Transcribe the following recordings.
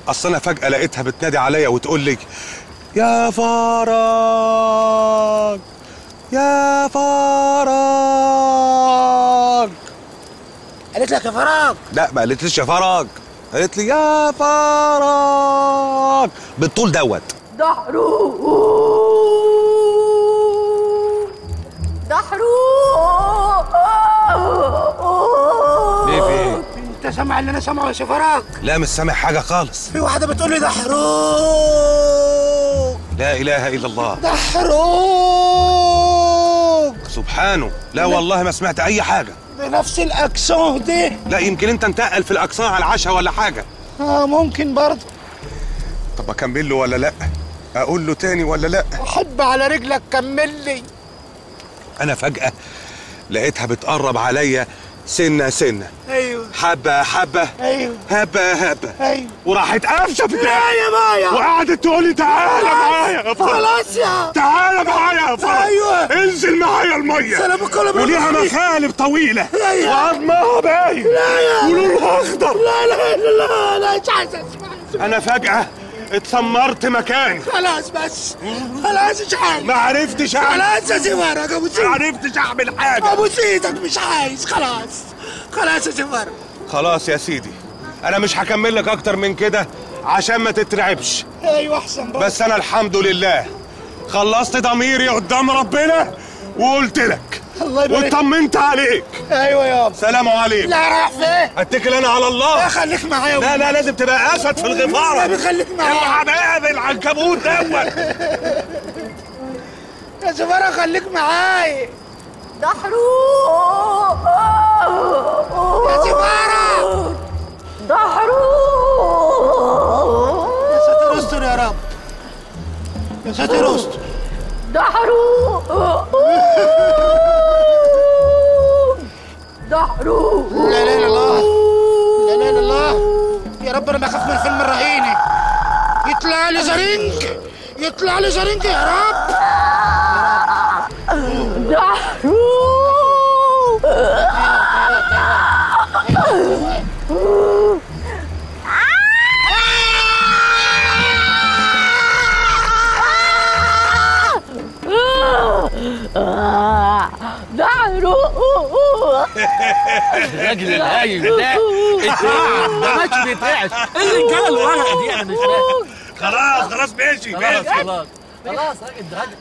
اصل انا فجاه لقيتها بتنادي عليا وتقول لي يا فرج يا فرج قالت لك يا فراغ لا ما قالتليش يا فرج قالت لي يا فرج بالطول دوت ليه في ايه؟ انت سامع اللي انا سامعه يا فراغ لا مش سامع حاجه خالص في واحده بتقول لي دحروق لا اله الا الله دحروق سبحانه لا والله ما سمعت اي حاجه بنفس الاكسون دي لا يمكن انت انتقل في الاقصاء على العشاء ولا حاجه اه ممكن برضه طب اكمل له ولا لا اقول له تاني ولا لا احب على رجلك كمل لي انا فجاه لقيتها بتقرب عليا سنه سنه ايوه حبه حبه ايوه هبه هبه ايوه وراحت قافشه في لا دراعي يا مايا وقعدت تقول لي تعالى معايا يا فرج خلاص يا تعالى معايا يا فرج أيوة. انزل معايا الميه سلام الكل وليها مخالب طويله أيوة. وعظمها باين لا يا ولونها اخضر لا لا لا لا لا مش عايز اسمع انا فجاه اتسمرت مكاني خلاص بس خلاص مش عايز ما عرفتش اعمل خلاص يا زمارك ابو ما سيدك عرفتش اعمل حاجه ابو سيدك مش عايز خلاص خلاص يا زمارك خلاص يا سيدي انا مش هكمل لك اكتر من كده عشان ما تترعبش ايوه احسن بقى بس انا الحمد لله خلصت ضميري قدام ربنا وقلت لك الله يبارك واطمنت عليك ايوه يابا سلام عليكم لا رايح فين اتكل انا على الله لا خليك معايا لا لا لازم تبقى اسد في الغفاره لا خليك معايا اوعى بقى بالعنكبوت دوت يا زمارة خليك معايا دحروق يا زمارة دحروق يا ساتر استر يا رب يا ساتر استر دحروق دحروق لا لا لا الله لا لا لا الله يا رب انا بخاف من فيلم الرهينة يطلع لي زرنج يطلع لي زرنج يا رب دحروق دحروق الراجل الهايل ده اتقعد ده ماشي بيتقعد ايه الرجاله الورقه دي انا مش فاهم خلاص خلاص ماشي خلاص ماشي خلاص خلاص راجل راجل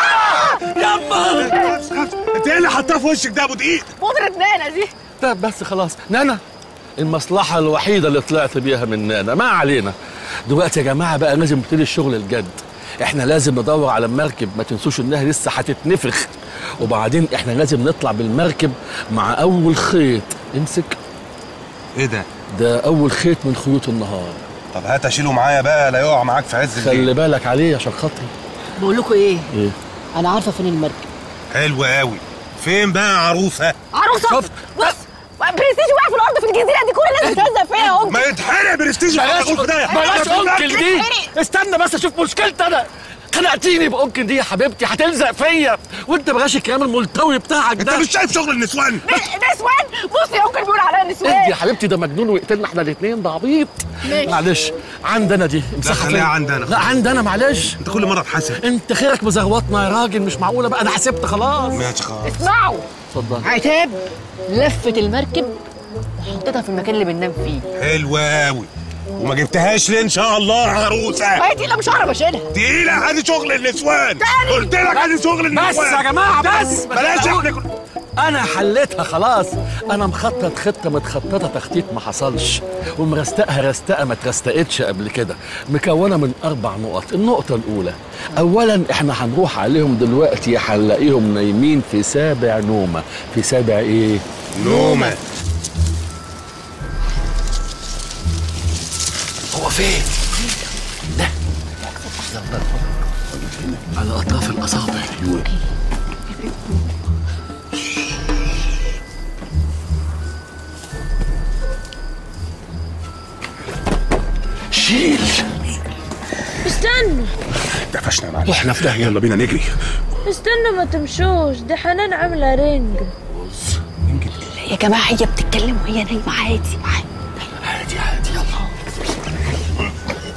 يما انت ايه اللي حطاه في وشك ده يا ابو دقيق قدرة نانا دي طب بس خلاص نانا المصلحة الوحيدة اللي طلعت بيها من نانا ما علينا دلوقتي يا جماعة بقى لازم نبتدي الشغل الجد احنا لازم ندور على مركب ما تنسوش انها لسه هتتنفخ وبعدين احنا لازم نطلع بالمركب مع اول خيط امسك ايه ده ده اول خيط من خيوط النهار طب هات اشيله معايا بقى لا يقع معاك في عز الليل خلي بالك عليه عشان خاطري بقول لكم ايه ايه انا عارفه فين المركب حلو قوي فين بقى عروسه عروسة شفت؟ بص برستيج واقع في الارض في الجزيرة دي كل الناس بتهزق فيها اهو ما يتحرق برستيج بلاش في ده بلاش انكل دي استنى بس اشوف مشكلتي انا خنقتيني بانكل دي يا حبيبتي هتلزق فيا وانت بغاش الكلام الملتوي بتاعك انت ده مش شايف شغل النسوان نسوان بص يا انكل بيقول عليا انت نسوان يا حبيبتي ده مجنون ويقتلنا احنا الاثنين ده عبيط ماشي. معلش عندنا دي امسحها خليها فين؟ عندنا. لا عندنا معلش انت كل مره تحاسب انت خيرك مزغوطنا يا راجل مش معقوله بقى انا حسبت خلاص ماشي خلاص اسمعوا اتفضل عتاب لفت المركب وحطيتها في المكان اللي بننام فيه حلو قوي وما جبتهاش ليه ان شاء الله عروسه هي تقيلة مش هعرف اشيلها تقيله ادي شغل النسوان تاني. قلت لك ادي شغل النسوان بس يا جماعه بس بلاش احنا كل- انا حليتها خلاص انا مخطط خطه متخططه تخطيط ما حصلش ومرستقها رستقه ما اترستقتش قبل كده مكونه من اربع نقط النقطه الاولى اولا احنا هنروح عليهم دلوقتي هنلاقيهم نايمين في سابع نومه في سابع ايه نومه هو فين ده على اطراف الاصابع شيل استنوا قفشنا يا معلم واحنا في داهيه يلا بينا نجري استنوا ما تمشوش دي حنان عاملة رينج يا جماعه هي بتتكلم وهي نايمه عادي عادي عادي يلا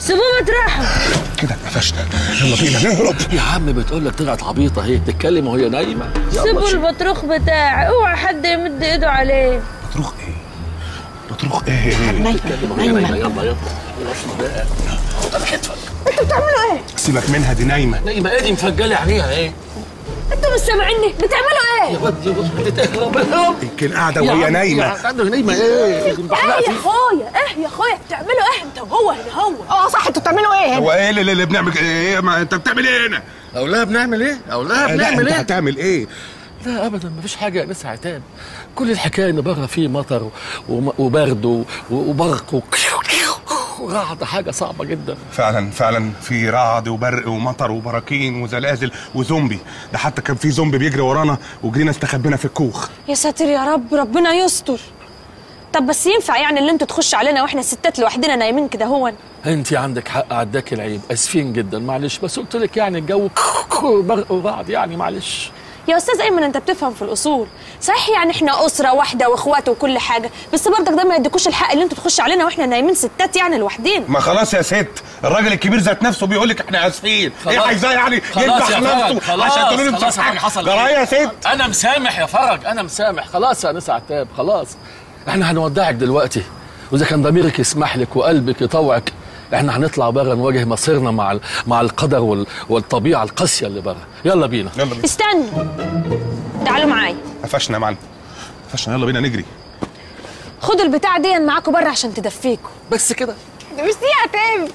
سيبوه مطرحه كده اتقفشنا يلا بينا نهرب يا عم بتقول لك طلعت عبيطه اهي تتكلم وهي نايمه يلا سيبوا شيل. البطروخ بتاعي اوعى حد يمد ايده عليه بطروخ ايه بطروخ ايه تتكلم وهي نايمه يلا يلا خلصنا بقى على كتفك سيبك منها دي نايمه نايمه ايه دي مفجله عينيها ايه انتوا مش سامعيني بتعملوا ايه يا ودي بص بتهرب اهرب يمكن قاعده يا وهي عم، نايمه يا عم، نايمه ايه ايه يا اخويا ايه يا اخويا بتعملوا ايه انت وهو هنا هو اه صح انتوا بتعملوا ايه هنا هو ايه اللي, اللي بنعمل ايه ما انت بتعمل ايه هنا او لا بنعمل ايه او لا لا بنعمل انت ايه هتعمل ايه لا ابدا مفيش حاجه يا ناس عتاب كل الحكايه ان بره فيه مطر وم- وبرد و- وبرق و- ورعد حاجه صعبه جدا فعلا فعلا في رعد وبرق ومطر وبراكين وزلازل وزومبي ده حتى كان في زومبي بيجري ورانا وجرينا استخبينا في الكوخ يا ساتر يا رب ربنا يستر طب بس ينفع يعني اللي انتوا تخشوا علينا واحنا ستات لوحدنا نايمين كده هون انت عندك حق عداك العيب اسفين جدا معلش بس قلت لك يعني الجو برق ورعد يعني معلش يا استاذ ايمن انت بتفهم في الاصول صحيح يعني احنا اسره واحده واخوات وكل حاجه بس برضك ده ما يديكوش الحق اللي انتوا تخشوا علينا واحنا نايمين ستات يعني لوحدينا ما خلاص يا ست الراجل الكبير ذات نفسه بيقول لك احنا اسفين ايه خلاص. عايزاه يعني خلاص يذبح يا فرج، نفسه خلاص، عشان تقولوا لي خلاص مش يا فرج، حاجه حصل جرايه يا ست انا مسامح يا فرج انا مسامح خلاص يا ناس عتاب خلاص احنا هنودعك دلوقتي واذا كان ضميرك يسمح لك وقلبك يطوعك احنا هنطلع بره نواجه مصيرنا مع ال- مع القدر وال- والطبيعه القاسيه اللي بره يلا بينا يلا بينا استنوا تعالوا معايا قفشنا يا معلم قفشنا يلا بينا نجري خدوا البتاع دي معاكم بره عشان تدفيكوا بس كده ميرسي يا عتاب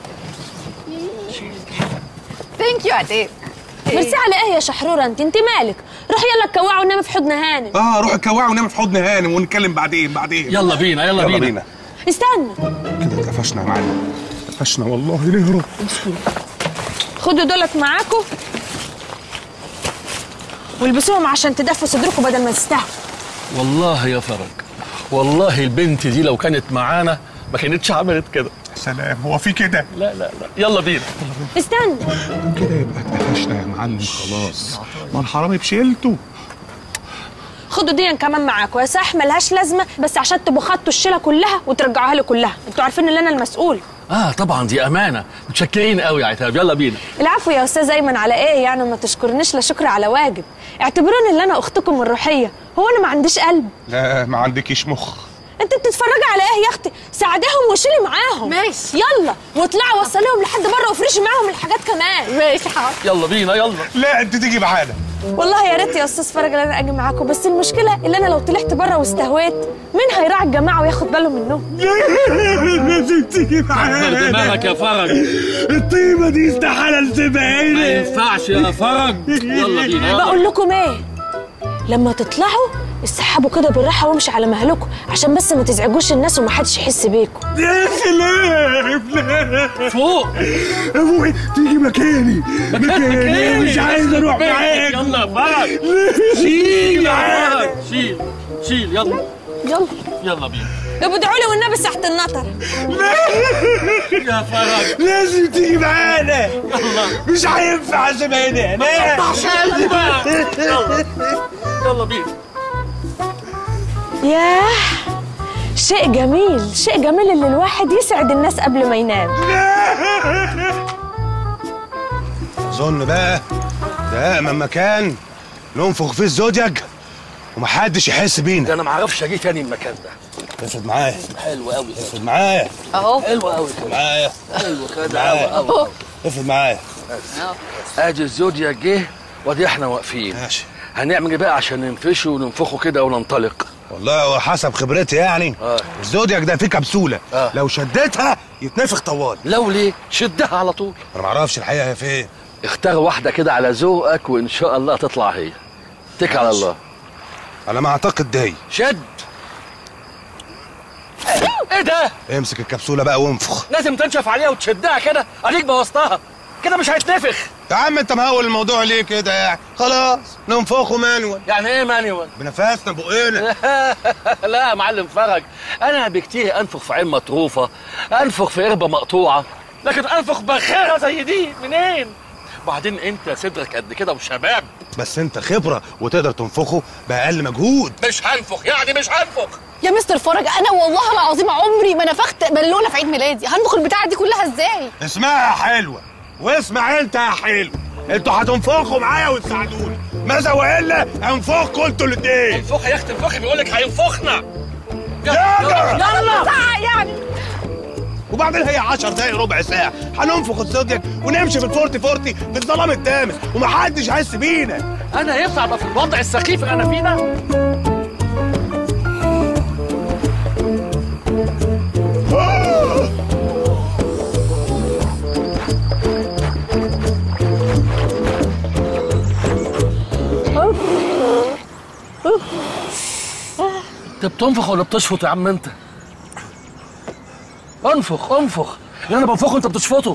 ثانك يو عتاب ميرسي على ايه يا شحروره انت انت مالك روح يلا اتكوعوا ونامي في حضن هانم اه روح اتكوعوا ونام في حضن هانم ونتكلم بعدين بعدين يلا بينا يلا, يلا بينا, بينا استنوا كده اتقفشنا يا معلم اتقفشنا والله نهرب خدوا دولت معاكم والبسوهم عشان تدفوا صدركم بدل ما تستهوا والله يا فرج والله البنت دي لو كانت معانا ما كانتش عملت كده سلام هو في كده لا لا لا يلا بينا استنوا كده يبقى اتقفشنا يا معلم خلاص ما الحرامي بشيلته خدوا دي كمان معاكم يا صح ملهاش لازمه بس عشان تبقوا خدتوا الشيله كلها وترجعوها لي كلها انتوا عارفين ان انا المسؤول اه طبعا دي امانه متشكرين قوي يا عتاب يلا بينا العفو يا استاذ ايمن على ايه يعني ما تشكرنيش لا شكر على واجب اعتبروني ان انا اختكم الروحيه هو انا ما عنديش قلب لا ما عندكيش مخ انت بتتفرجي على ايه يا اختي ساعديهم وشيلي معاهم ماشي. يلا واطلعوا وصليهم لحد بره وافرشي معاهم الحاجات كمان ماشي حاضر يلا بينا يلا لا انت تيجي معانا والله يا ريت يا استاذ فرج ان انا اجي معاكم بس المشكله ان انا لو طلعت بره واستهويت مين هيراعي الجماعه وياخد باله منهم لازم تيجي دماغك يا فرج الطيبه دي استحاله ما تبقى ينفعش يا فرج يلا بينا يلا بقول لكم ايه لما تطلعوا اسحبوا كده بالراحه وامشي على مهلكم عشان بس ما تزعجوش الناس ومحدش يحس بيكم يا سلام لا فوق ابوي تيجي مكاني مكاني مش عايز اروح بيتك. معاك يلا يا فرج شيل يا فرج شيل شيل يلا يلا يلا بينا طب ادعوا لي والنبي ساحه النطر يا فرج لازم تيجي معانا يلا مش هينفع زماني انا يلا يلا بينا ياه شيء جميل شيء جميل ان الواحد يسعد الناس قبل ما ينام اظن بقى ده امام مكان ننفخ فيه الزودياك ومحدش يحس بينا ده انا ما اعرفش اجي تاني المكان ده افرض معايا حلو قوي افرض معايا اهو حلو قوي معايا حلو كده قوي معايا قوي افرض معايا ادي الزودياك جه وادي احنا واقفين ماشي هنعمل ايه بقى عشان ننفشه وننفخه كده وننطلق والله هو حسب خبرتي يعني آه. الزودياك ده فيه كبسوله آه. لو شدتها يتنفخ طوال لو ليه شدها على طول انا ما اعرفش الحقيقه هي فين اختار واحده كده على ذوقك وان شاء الله تطلع هي اتك على الله على ما اعتقد دي شد ايه ده امسك الكبسوله بقى وانفخ لازم تنشف عليها وتشدها كده اديك بوظتها كده مش هيتنفخ يا عم انت مهول الموضوع ليه كده يعني خلاص ننفخه مانوال يعني ايه مانيوال بنفسنا بقنا لا يا معلم فرج انا بكتير انفخ في عين مطروفه انفخ في قربه مقطوعه لكن انفخ بخيره زي دي منين وبعدين انت صدرك قد كده وشباب بس انت خبره وتقدر تنفخه باقل مجهود مش هنفخ يعني مش هنفخ يا مستر فرج انا والله العظيم عمري ما نفخت بالونه في عيد ميلادي هنفخ البتاعه دي كلها ازاي اسمعها يا حلوه واسمع انت يا حلو انتوا هتنفخوا معايا وتساعدوني ماذا والا انفخكوا انتوا الاثنين انفخ يا اختي انفخي بيقول لك هينفخنا يلا يلا زعق يعني وبعدين هي 10 دقايق ربع ساعه هننفخ الزودياك ونمشي في الفورتي فورتي في الظلام الدامس ومحدش هيحس بينا انا ينفع ابقى في الوضع السخيف اللي انا فيه ده انت بتنفخ ولا بتشفط يا عم انت؟ انفخ انفخ اللي انا بنفخه انت بتشفطه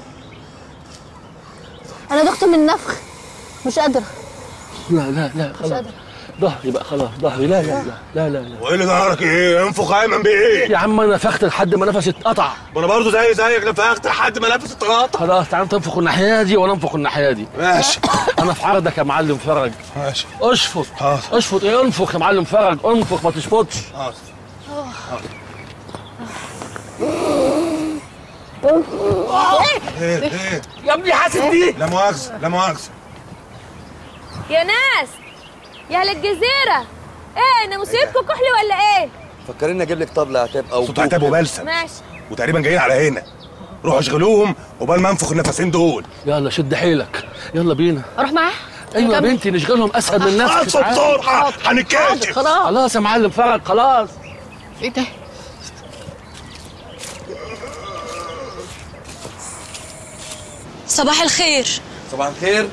انا دخت من النفخ مش قادره لا لا لا خلاص قادرة. ظهري بقى خلاص ظهري لا لا لا لا لا, لا. وايه اللي ظهرك ايه انفخ ايمن بايه يا عم انا نفخت لحد ما نفسي اتقطع ما انا برضه زي زيك نفخت لحد ما نفسي اتقطع خلاص تعال تنفخ الناحيه دي وانا انفخ الناحيه دي ماشي انا في عرضك يا معلم فرج ماشي اشفط حاضر. اشفط ايه انفخ يا معلم فرج انفخ ما تشفطش حاضر ايه ايه يا ابني حاسس دي لا مؤاخذه لا مؤاخذه يا ناس يا اهل الجزيره ايه انا مصيبكم كحلي ولا ايه فكرني اجيب لك طبل عتاب او صوت عتاب وبلسم ماشي وتقريبا جايين على هنا روحوا اشغلوهم وبال ما انفخ النفسين دول يلا شد حيلك يلا بينا اروح معاه ايوه يا كمل. بنتي نشغلهم اسهل من نفسك خلصوا تعال. بسرعه هنتكاتف خلاص خلاص يا معلم فرج خلاص ايه ده صباح الخير صباح الخير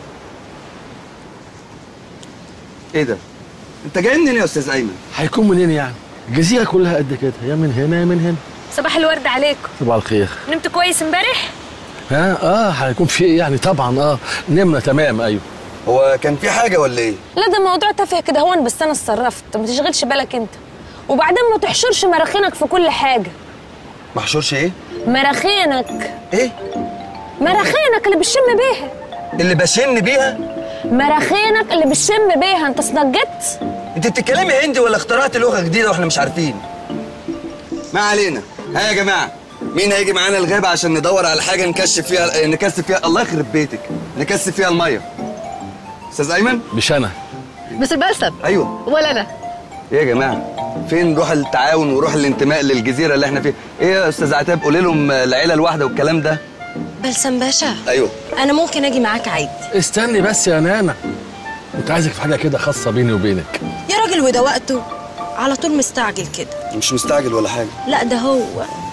ايه ده انت جاي منين يا استاذ ايمن هيكون منين يعني الجزيره كلها قد كده يا من هنا يا من هنا صباح الورد عليكم صباح الخير نمت كويس امبارح ها اه هيكون في إيه يعني طبعا اه نمنا تمام ايوه هو كان في حاجه ولا ايه لا ده موضوع تافه كده هون بس انا اتصرفت ما تشغلش بالك انت وبعدين ما تحشرش مراخينك في كل حاجه محشورش ايه مراخينك ايه مراخينك اللي بتشم بيها اللي بشن بيها مراخينك اللي بتشم بيها انت صدقت انت بتتكلمي هندي ولا اخترعت لغه جديده واحنا مش عارفين ما علينا ها يا جماعه مين هيجي معانا الغابه عشان ندور على حاجه نكشف فيها نكثف فيها الله يخرب بيتك نكثف فيها الميه استاذ ايمن مش انا مستر بلسم ايوه ولا انا ايه يا جماعه فين روح التعاون وروح الانتماء للجزيره اللي احنا فيها ايه يا استاذ عتاب قولي لهم العيله الواحده والكلام ده بلسم باشا ايوه انا ممكن اجي معاك عادي استني بس يا نانا كنت عايزك في حاجه كده خاصه بيني وبينك يا راجل وده وقته على طول مستعجل كده مش مستعجل ولا حاجه لا ده هو